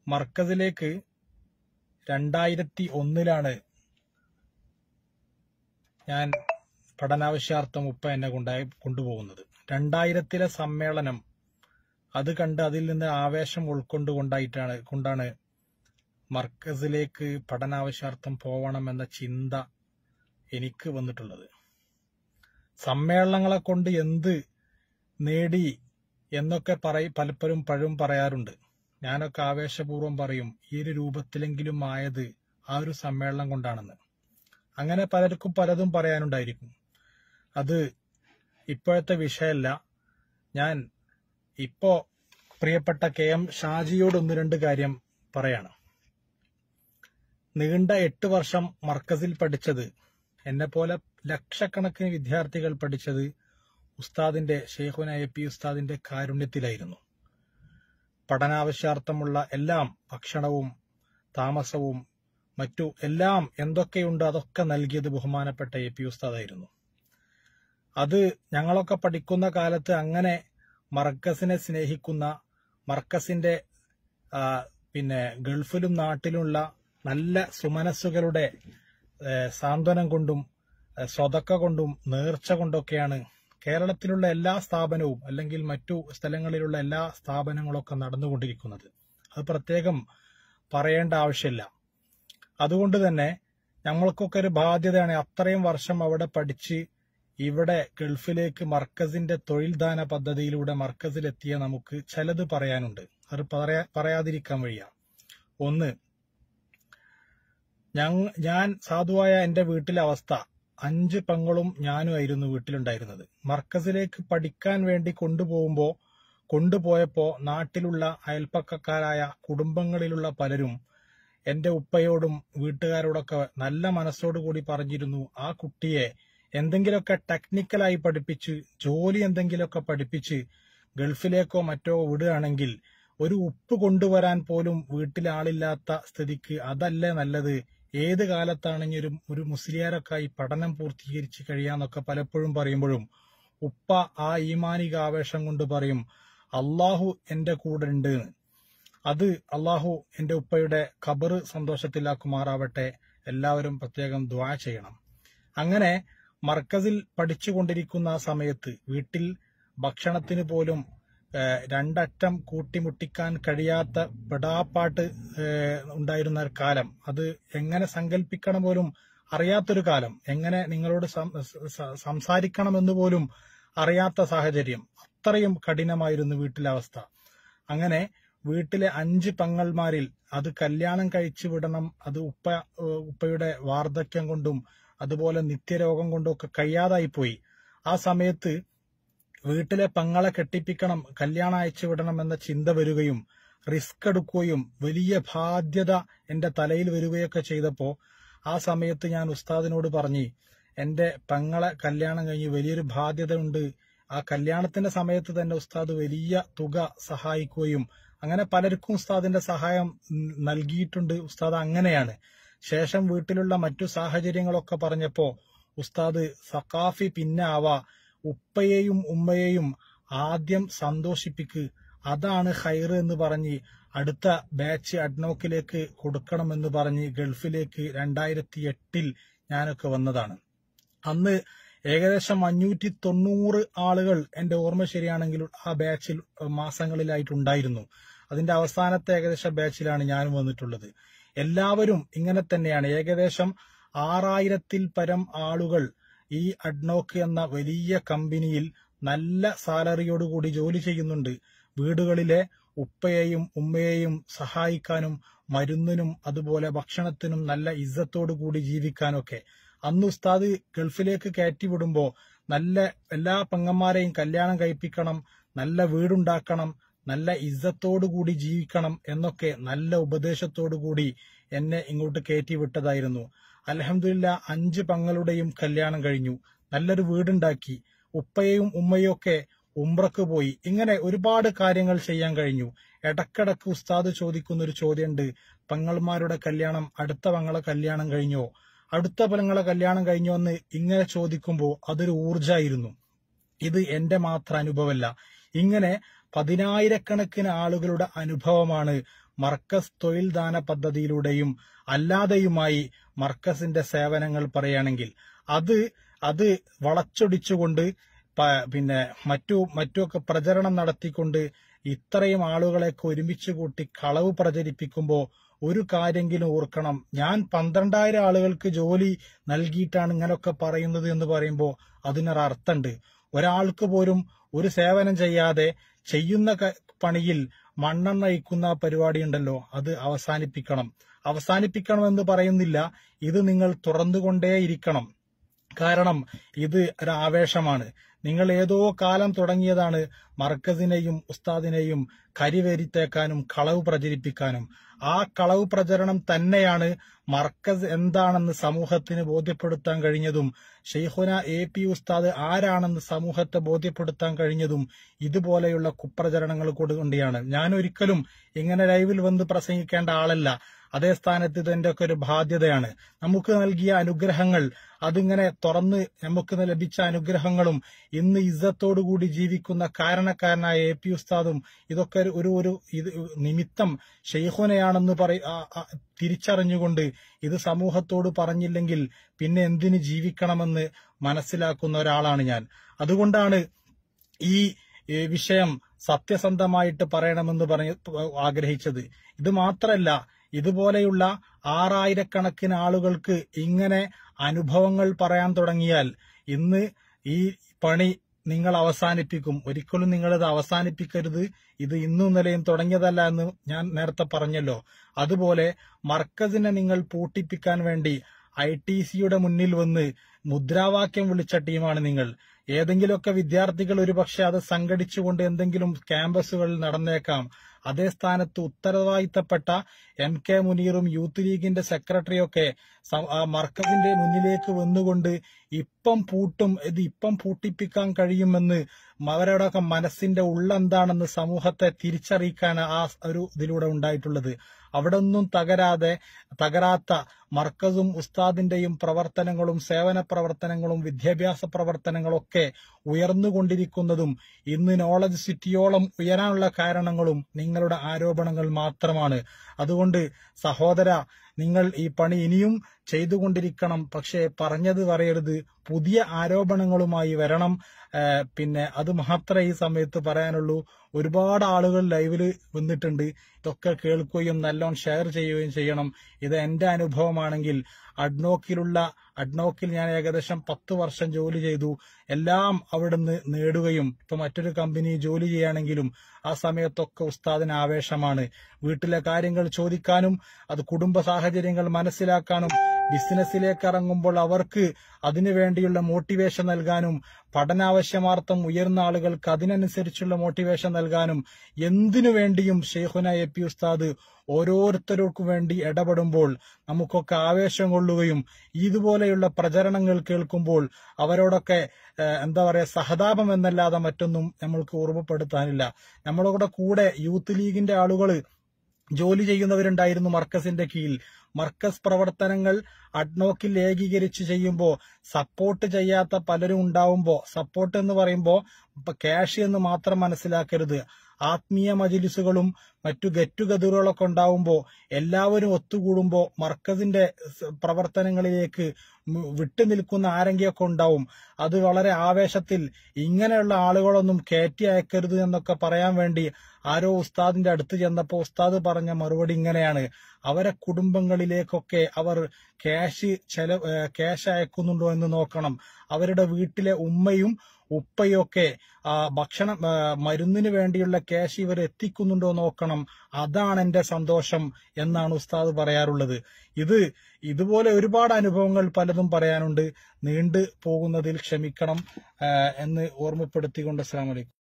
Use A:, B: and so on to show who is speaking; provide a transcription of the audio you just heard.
A: മർക്കസിലേക്ക് രണ്ടായിരത്തി ഒന്നിലാണ് ഞാൻ പഠനാവശ്യാർത്ഥം ഉപ്പ എന്നെ കൊണ്ടായി കൊണ്ടുപോകുന്നത് രണ്ടായിരത്തിലെ സമ്മേളനം അത് കണ്ട് അതിൽ നിന്ന് ആവേശം ഉൾക്കൊണ്ടുകൊണ്ടായിട്ടാണ് കൊണ്ടാണ് മർക്കസിലേക്ക് പഠനാവശ്യാർത്ഥം പോവണം എന്ന ചിന്ത എനിക്ക് വന്നിട്ടുള്ളത് സമ്മേളനങ്ങളെ കൊണ്ട് എന്ത് നേടി എന്നൊക്കെ പറയും പലപ്പോഴും പഴവും പറയാറുണ്ട് ഞാനൊക്കെ ആവേശപൂർവ്വം പറയും ഈ ഒരു രൂപത്തിലെങ്കിലും ആയത് ആ ഒരു സമ്മേളനം കൊണ്ടാണെന്ന് അങ്ങനെ പലർക്കും പലതും പറയാനുണ്ടായിരിക്കും അത് ഇപ്പോഴത്തെ വിഷയമല്ല ഞാൻ ഇപ്പോ പ്രിയപ്പെട്ട കെ എം ഷാജിയോട് ഒന്ന് രണ്ട് കാര്യം പറയാണ് നീണ്ട എട്ട് വർഷം മർക്കസിൽ പഠിച്ചത് എന്നെ പോലെ ലക്ഷക്കണക്കിന് വിദ്യാർത്ഥികൾ പഠിച്ചത് ഉസ്താദിന്റെ ഷെയ്ഖുന എ പി ഉസ്താദിന്റെ കാരുണ്യത്തിലായിരുന്നു പഠനാവശ്യാർത്ഥമുള്ള എല്ലാം ഭക്ഷണവും താമസവും മറ്റു എല്ലാം എന്തൊക്കെയുണ്ട് അതൊക്കെ നൽകിയത് ബഹുമാനപ്പെട്ട എ പി ഉസ്താദായിരുന്നു അത് ഞങ്ങളൊക്കെ പഠിക്കുന്ന കാലത്ത് അങ്ങനെ മർക്കസിനെ സ്നേഹിക്കുന്ന മർക്കസിന്റെ ആ, പിന്നെ ഗൾഫിലും നാട്ടിലുമുള്ള നല്ല സുമനസ്സുകളുടെ ഏ, സാന്ത്വനം കൊണ്ടും ഏ, സ്വതക്ക കൊണ്ടും നേർച്ച കൊണ്ടൊക്കെയാണ് കേരളത്തിലുള്ള എല്ലാ സ്ഥാപനവും അല്ലെങ്കിൽ മറ്റു സ്ഥലങ്ങളിലുള്ള എല്ലാ സ്ഥാപനങ്ങളൊക്കെ നടന്നുകൊണ്ടിരിക്കുന്നത് അത് പ്രത്യേകം പറയേണ്ട ആവശ്യമില്ല അതുകൊണ്ട് തന്നെ ഞങ്ങൾക്കൊക്കെ ഒരു ബാധ്യതയാണ് അത്രയും വർഷം അവിടെ പഠിച്ച് ഇവിടെ ഗൾഫിലേക്ക് മർക്കസിന്റെ തൊഴിൽദാന പദ്ധതിയിലൂടെ മർക്കസിലെത്തിയ നമുക്ക് ചിലത് പറയാനുണ്ട് അത് പറയാ പറയാതിരിക്കാൻ വയ്യ ഒന്ന് ഞങ്ങ ഞാൻ സാധുവായ എന്റെ വീട്ടിലെ അവസ്ഥ അഞ്ച് പെങ്ങളും ഞാനുമായിരുന്നു വീട്ടിലുണ്ടായിരുന്നത് മർക്കസിലേക്ക് പഠിക്കാൻ വേണ്ടി കൊണ്ടുപോകുമ്പോ കൊണ്ടുപോയപ്പോ നാട്ടിലുള്ള അയൽപ്പക്കക്കാരായ കുടുംബങ്ങളിലുള്ള പലരും എന്റെ ഉപ്പയോടും വീട്ടുകാരോടൊക്കെ നല്ല മനസ്സോടുകൂടി പറഞ്ഞിരുന്നു ആ കുട്ടിയെ എന്തെങ്കിലുമൊക്കെ ടെക്നിക്കലായി പഠിപ്പിച്ച് ജോലി എന്തെങ്കിലുമൊക്കെ പഠിപ്പിച്ച് ഗൾഫിലേക്കോ മറ്റോ വിടുകയാണെങ്കിൽ ഒരു ഉപ്പ് കൊണ്ടുവരാൻ പോലും വീട്ടിൽ ആളില്ലാത്ത സ്ഥിതിക്ക് അതല്ലേ നല്ലത് ഏത് കാലത്താണ് ഇനി ഒരു ഒരു മുസ്ലിയാരൊക്കെ ഈ പഠനം പൂർത്തീകരിച്ച് കഴിയാന്നൊക്കെ പലപ്പോഴും പറയുമ്പോഴും ഉപ്പ ആ ഈമാനിക ആവേശം കൊണ്ട് പറയും അള്ളാഹു എന്റെ കൂടെ ഉണ്ട് എന്ന്. അത് അള്ളാഹു എന്റെ ഉപ്പയുടെ ഖബറ് സന്തോഷത്തിലാക്കുമാറാവട്ടെ എല്ലാവരും പ്രത്യേകം ദ്വാ ചെയ്യണം അങ്ങനെ മർക്കസിൽ പഠിച്ചുകൊണ്ടിരിക്കുന്ന ആ സമയത്ത് വീട്ടിൽ ഭക്ഷണത്തിന് പോലും ഏഹ്, രണ്ടറ്റം കൂട്ടിമുട്ടിക്കാൻ കഴിയാത്ത പെടാപ്പാട്ട് ഏഹ്, ഉണ്ടായിരുന്ന ഒരു കാലം അത് എങ്ങനെ സങ്കല്പിക്കണം പോലും അറിയാത്തൊരു കാലം എങ്ങനെ നിങ്ങളോട് സം- സ- സംസാരിക്കണമെന്ന് പോലും അറിയാത്ത സാഹചര്യം അത്രയും കഠിനമായിരുന്നു വീട്ടിലെ അവസ്ഥ അങ്ങനെ വീട്ടിലെ അഞ്ച് പെങ്ങൾമാരിൽ അത് കല്യാണം കഴിച്ചു വിടണം അത് ഉപ്പ ഏഹ് ഉപ്പയുടെ വാർദ്ധക്യം കൊണ്ടും അതുപോലെ നിത്യരോഗം കൊണ്ടും ഒക്കെ കഴിയാതായി പോയി ആ സമയത്ത് വീട്ടിലെ പെങ്ങളെ കെട്ടിപ്പിക്കണം കല്യാണം അയച്ചു വിടണം എന്ന ചിന്ത വരികയും റിസ്ക് എടുക്കുകയും വലിയ ബാധ്യത എന്റെ തലയിൽ വരികയൊക്കെ ചെയ്തപ്പോ ആ സമയത്ത് ഞാൻ ഉസ്താദിനോട് പറഞ്ഞു എന്റെ പെങ്ങളെ കല്യാണം കഴിഞ്ഞ് വലിയൊരു ബാധ്യത ഉണ്ട് ആ കല്യാണത്തിന്റെ സമയത്ത് തന്നെ ഉസ്താദ് വലിയ തുക സഹായിക്കുകയും അങ്ങനെ പലർക്കും ഉസ്താദിന്റെ സഹായം ഉം, നൽകിയിട്ടുണ്ട് ഉസ്താദ് അങ്ങനെയാണ് ശേഷം വീട്ടിലുള്ള മറ്റു സാഹചര്യങ്ങളൊക്കെ പറഞ്ഞപ്പോ ഉസ്താദ് സഖാഫി പിന്നെ ആവാ ഉപ്പയെയും ഉമ്മയെയും ആദ്യം സന്തോഷിപ്പിക്ക് അതാണ് ഹൈറ് എന്ന് പറഞ്ഞ് അടുത്ത ബാച്ച് അഡ്നോക്കിലേക്ക് കൊടുക്കണമെന്ന് പറഞ്ഞ് ഗൾഫിലേക്ക് രണ്ടായിരത്തി എട്ടിൽ ഞാനൊക്കെ വന്നതാണ് അന്ന് ഏകദേശം അഞ്ഞൂറ്റി തൊണ്ണൂറ് ആളുകൾ എന്റെ ഓർമ്മ ശരിയാണെങ്കിൽ ആ ബാച്ചിൽ മാസങ്ങളിലായിട്ടുണ്ടായിരുന്നു അതിന്റെ അവസാനത്തെ ഏകദേശം ബാച്ചിലാണ് ഞാനും വന്നിട്ടുള്ളത് എല്ലാവരും ഇങ്ങനെ തന്നെയാണ് ഏകദേശം ആറായിരത്തിൽ പരം ആളുകൾ ഈ അഡ്നോക്ക് എന്ന വലിയ കമ്പനിയിൽ നല്ല സാലറിയോടുകൂടി ജോലി ചെയ്യുന്നുണ്ട് വീടുകളിലെ ഉപ്പയെയും ഉമ്മയെയും സഹായിക്കാനും മരുന്നിനും അതുപോലെ ഭക്ഷണത്തിനും നല്ല ഇജ്ജത്തോടു കൂടി ജീവിക്കാനൊക്കെ അന്ന് ഉസ്താദ് ഗൾഫിലേക്ക് കയറ്റി വിടുമ്പോ നല്ല എല്ലാ പെങ്ങന്മാരെയും കല്യാണം കഴിപ്പിക്കണം നല്ല വീടുണ്ടാക്കണം നല്ല ഇജ്ജത്തോടു കൂടി ജീവിക്കണം എന്നൊക്കെ നല്ല ഉപദേശത്തോടു കൂടി എന്നെ ഇങ്ങോട്ട് കയറ്റി വിട്ടതായിരുന്നു അലഹമില്ല അഞ്ച് പെങ്ങളുടെയും കല്യാണം കഴിഞ്ഞു നല്ലൊരു വീടുണ്ടാക്കി ഉപ്പയെയും ഉമ്മയും ഒക്കെ ഉംറക്ക് പോയി ഇങ്ങനെ ഒരുപാട് കാര്യങ്ങൾ ചെയ്യാൻ കഴിഞ്ഞു ഇടക്കിടക്ക് ഉസ്താദ് ചോദിക്കുന്ന ഒരു ചോദ്യമുണ്ട് പെങ്ങൾമാരുടെ കല്യാണം അടുത്ത പെങ്ങളെ കല്യാണം കഴിഞ്ഞോ അടുത്ത പെങ്ങളെ കല്യാണം കഴിഞ്ഞോ എന്ന് ഇങ്ങനെ ചോദിക്കുമ്പോൾ അതൊരു ഊർജായിരുന്നു ഇത് എന്റെ മാത്രം അനുഭവമല്ല ഇങ്ങനെ പതിനായിരക്കണക്കിന് ആളുകളുടെ അനുഭവമാണ് മർക്കസ് തൊഴിൽ ദാന പദ്ധതിയിലൂടെയും അല്ലാതെയുമായി മർക്കസിന്റെ സേവനങ്ങൾ പറയുകയാണെങ്കിൽ അത് അത് വളച്ചൊടിച്ചുകൊണ്ട് പ- പിന്നെ മറ്റു മറ്റുമൊക്കെ പ്രചരണം നടത്തിക്കൊണ്ട് ഇത്രയും ആളുകളെയൊക്കെ ഒരുമിച്ച് കൂട്ടി കളവ് പ്രചരിപ്പിക്കുമ്പോൾ ഒരു കാര്യമെങ്കിലും ഓർക്കണം ഞാൻ പന്ത്രണ്ടായിരം ആളുകൾക്ക് ജോലി നൽകിയിട്ടാണ് ഇങ്ങനെയൊക്കെ പറയുന്നത് എന്ന് പറയുമ്പോൾ അതിനൊരർത്ഥമുണ്ട് ഒരാൾക്ക് പോലും ഒരു സേവനം ചെയ്യാതെ ചെയ്യുന്ന ക- പണിയിൽ മണ്ണെണ്ണ അഴിക്കുന്ന പരിപാടി ഉണ്ടല്ലോ അത് അവസാനിപ്പിക്കണം അവസാനിപ്പിക്കണമെന്ന് പറയുന്നില്ല ഇത് നിങ്ങൾ തുറന്നുകൊണ്ടേയിരിക്കണം കാരണം ഇത് ഒരു ആവേശമാണ് നിങ്ങൾ ഏതോ കാലം തുടങ്ങിയതാണ് മർക്കസിനെയും ഉസ്താദിനെയും കരിവേരിത്തേക്കാനും കളവ് പ്രചരിപ്പിക്കാനും ആ കളവ് പ്രചരണം തന്നെയാണ് മർക്കസ് എന്താണെന്ന് സമൂഹത്തിന് ബോധ്യപ്പെടുത്താൻ കഴിഞ്ഞതും ഷെയ്ഖുന എ പി ഉസ്താദ് ആരാണെന്ന് സമൂഹത്തെ ബോധ്യപ്പെടുത്താൻ കഴിഞ്ഞതും ഇതുപോലെയുള്ള കുപ്രചരണങ്ങൾ കൊണ്ടുകൊണ്ടിയാണ് ഞാൻ ഒരിക്കലും ഇങ്ങനെ ലൈവിൽ വന്ന് പ്രസംഗിക്കേണ്ട ആളല്ല അതേ സ്ഥാനത്ത് ഇത് എന്റെ ഒക്കെ ഒരു ബാധ്യതയാണ് നമുക്ക് നൽകിയ അനുഗ്രഹങ്ങൾ അതിങ്ങനെ തുറന്ന് നമുക്ക് ലഭിച്ച അനുഗ്രഹങ്ങളും ഇന്ന് ഇസ്സത്തോടുകൂടി ജീവിക്കുന്ന കാരണക്കാരനായ എ പി ഉസ്താദും ഇതൊക്കെ ഒരു- ഒരു ഒരു ഇത് നിമിത്തം ഷെയ്ഖുനയാണെന്ന് പറ ആ- ആ- തിരിച്ചറിഞ്ഞുകൊണ്ട് ഇത് സമൂഹത്തോട് പറഞ്ഞില്ലെങ്കിൽ പിന്നെ എന്തിന് ജീവിക്കണമെന്ന് മനസ്സിലാക്കുന്ന ഒരാളാണ് ഞാൻ അതുകൊണ്ടാണ് ഈ ഏ, വിഷയം സത്യസന്ധമായിട്ട് പറയണമെന്ന് പറഞ്ഞ് ആഗ്രഹിച്ചത് ഇത് മാത്രല്ല ഇതുപോലെയുള്ള ആറായിരക്കണക്കിന് ആളുകൾക്ക് ഇങ്ങനെ അനുഭവങ്ങൾ പറയാൻ തുടങ്ങിയാൽ ഇന്ന് ഈ പണി നിങ്ങൾ അവസാനിപ്പിക്കും ഒരിക്കലും നിങ്ങളിത് അവസാനിപ്പിക്കരുത് ഇത് ഇന്നും ഇന്നലെയും തുടങ്ങിയതല്ല എന്ന് ഞാൻ നേരത്തെ പറഞ്ഞല്ലോ അതുപോലെ മർക്കസിനെ നിങ്ങൾ പൂട്ടിപ്പിക്കാൻ വേണ്ടി ഐ ടി സിയുടെ മുന്നിൽ വന്ന് മുദ്രാവാക്യം വിളിച്ച ടീമാണ് നിങ്ങൾ ഏതെങ്കിലുമൊക്കെ വിദ്യാർത്ഥികൾ ഒരുപക്ഷെ അത് സംഘടിച്ചുകൊണ്ട് എന്തെങ്കിലും ക്യാമ്പസുകളിൽ നടന്നേക്കാം അതേ സ്ഥാനത്ത് ഉത്തരവാദിത്തപ്പെട്ട എം കെ മുനീറും യൂത്ത് ലീഗിന്റെ സെക്രട്ടറിയൊക്കെ സ- ആ മർക്കസിന്റെ മുന്നിലേക്ക് വന്നുകൊണ്ട് ഇപ്പം പൂട്ടും ഇത് ഇപ്പം പൂട്ടിപ്പിക്കാൻ കഴിയുമെന്ന് അവരുടെയൊക്കെ മനസ്സിന്റെ ഉള്ളെന്താണെന്ന് സമൂഹത്തെ തിരിച്ചറിയിക്കാൻ ആ ഒരു ഇതിലൂടെ ഉണ്ടായിട്ടുള്ളത് അവിടെ ഒന്നും തകരാതെ തകരാത്ത മർക്കസും ഉസ്താദിന്റെയും പ്രവർത്തനങ്ങളും സേവന പ്രവർത്തനങ്ങളും വിദ്യാഭ്യാസ പ്രവർത്തനങ്ങളൊക്കെ ഉയർന്നുകൊണ്ടിരിക്കുന്നതും ഇന്ന് നോളജ് സിറ്റിയോളം ഉയരാനുള്ള കാരണങ്ങളും നിങ്ങളുടെ ആരോപണങ്ങൾ മാത്രമാണ് അതുകൊണ്ട് സഹോദര നിങ്ങൾ ഈ പണി ഇനിയും ചെയ്തുകൊണ്ടിരിക്കണം പക്ഷേ പറഞ്ഞത് പറയരുത് പുതിയ ആരോപണങ്ങളുമായി വരണം ആ, പിന്നെ അത് മാത്രമേ ഈ സമയത്ത് പറയാനുള്ളൂ ഒരുപാട് ആളുകൾ ലൈവില് വന്നിട്ടുണ്ട് ഇതൊക്കെ കേൾക്കുകയും നല്ലോണം ഷെയർ ചെയ്യുകയും ചെയ്യണം ഇത് എന്റെ അനുഭവമാണെങ്കിൽ അഡ്നോക്കിലുള്ള അഡ്നോക്കിൽ ഞാൻ ഏകദേശം പത്ത് വർഷം ജോലി ചെയ്തു എല്ലാം അവിടുന്ന് നേടുകയും ഇപ്പൊ മറ്റൊരു കമ്പനി ജോലി ചെയ്യുകയാണെങ്കിലും ആ സമയത്തൊക്കെ ഉസ്താദിന് ആവേശമാണ് വീട്ടിലെ കാര്യങ്ങൾ ചോദിക്കാനും അത് കുടുംബ സാഹചര്യങ്ങൾ മനസ്സിലാക്കാനും ബിസിനസ്സിലേക്ക് ഇറങ്ങുമ്പോൾ അവർക്ക് അതിനു വേണ്ടിയുള്ള മോട്ടിവേഷൻ നൽകാനും പഠനാവശ്യമാർത്ഥം ഉയർന്ന ആളുകൾക്ക് അതിനനുസരിച്ചുള്ള മോട്ടിവേഷൻ നൽകാനും എന്തിനു വേണ്ടിയും ഷെയ്ഖുന എ പി ഉസ്താദ് ഓരോരുത്തർക്കും വേണ്ടി ഇടപെടുമ്പോൾ നമുക്കൊക്കെ ആവേശം കൊള്ളുകയും ഇതുപോലെയുള്ള പ്രചരണങ്ങൾ കേൾക്കുമ്പോൾ അവരോടൊക്കെ ഏഹ്, എന്താ പറയാ സഹതാപം എന്നല്ലാതെ മറ്റൊന്നും നമ്മൾക്ക് ഓർമ്മപ്പെടുത്താനില്ല നമ്മളുടെ കൂടെ യൂത്ത് ലീഗിന്റെ ആളുകൾ ജോലി ചെയ്യുന്നവരുണ്ടായിരുന്നു മർക്കസിന്റെ കീഴിൽ മർക്കസ് പ്രവർത്തനങ്ങൾ അഡ്നോക്കിൽ ഏകീകരിച്ച് ചെയ്യുമ്പോൾ സപ്പോർട്ട് ചെയ്യാത്ത പലരും ഉണ്ടാവുമ്പോൾ സപ്പോർട്ട് എന്ന് പറയുമ്പോൾ ക്യാഷ് എന്ന് മാത്രം മനസ്സിലാക്കരുത് ആത്മീയ മജിലിസുകളും മറ്റു ഗെറ്റ് ടുഗദറുകളൊക്കെ ഉണ്ടാവുമ്പോൾ എല്ലാവരും ഒത്തുകൂടുമ്പോൾ മർക്കസിന്റെ സ് പ്രവർത്തനങ്ങളിലേക്ക് മ് വിട്ടുനിൽക്കുന്ന ആരെങ്കിയൊക്കെ ഉണ്ടാവും അത് വളരെ ആവേശത്തിൽ ഇങ്ങനെയുള്ള ആളുകളൊന്നും കയറ്റി അയക്കരുത് എന്നൊക്കെ പറയാൻ വേണ്ടി ആരോ ഉസ്താദിന്റെ അടുത്ത് ചെന്നപ്പോൾ ഉസ്താദ് പറഞ്ഞ മറുപടി ഇങ്ങനെയാണ് അവരെ കുടുംബങ്ങളിലേക്കൊക്കെ അവർ ക്യാഷ് ചെല ഏഹ് ക്യാഷ് അയക്കുന്നുണ്ടോ എന്ന് നോക്കണം അവരുടെ വീട്ടിലെ ഉമ്മയും ഉപ്പയൊക്കെ ആ, ഭക്ഷണം ആ, മരുന്നിന് വേണ്ടിയുള്ള ക്യാഷ് ഇവർ എത്തിക്കുന്നുണ്ടോ നോക്കണം അതാണ് എന്റെ സന്തോഷം എന്നാണ് ഉസ്താദ് പറയാറുള്ളത് ഇത് ഇതുപോലെ ഒരുപാട് അനുഭവങ്ങൾ പലതും പറയാനുണ്ട് നീണ്ടു പോകുന്നതിൽ ക്ഷമിക്കണം ആ, എന്ന് ഓർമ്മപ്പെടുത്തിക്കൊണ്ട് അസ്സാം വലൈക്കും